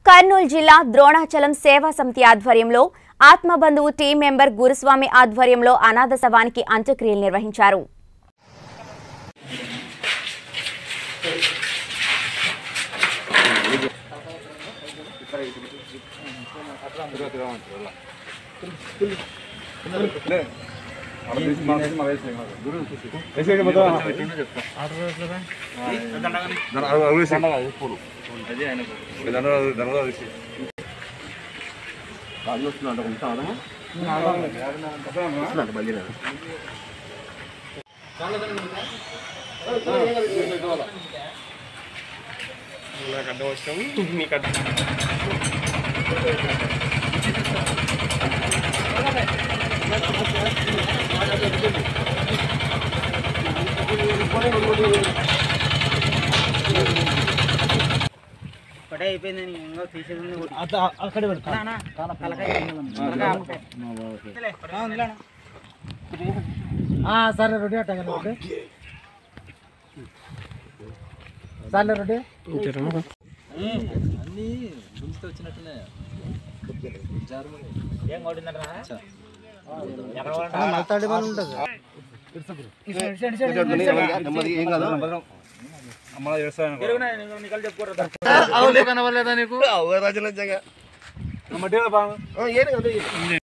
కర్నూలు జిల్లా ద్రోణాచలం సేవా సమితి ఆధ్వర్యంలో ఆత్మబంధువు టీం మెంబర్ గురుస్వామి ఆధ్వర్యంలో అనాథ శవానికి అంత్యక్రియలు నిర్వహించారు ఒకటే అయిపోయిందని ఇంకా తీసేది ఉంది కూడా. అక్కడ అన్నా, అన్నా, తలకాయ తలకాయ ఆపుతాయి. ఆ, ఉందిలే అన్న. సరే రెడీ అట్ట ఓకే సర్లే రెడీ ఏం కొట్టిందంటారా? నల్తాడి వాళ్ళు ఉంటుంది తిరుగునా, నీకు- నీకు కలిసి చెప్పుకోరా. కనవలేదా నీకు రాజు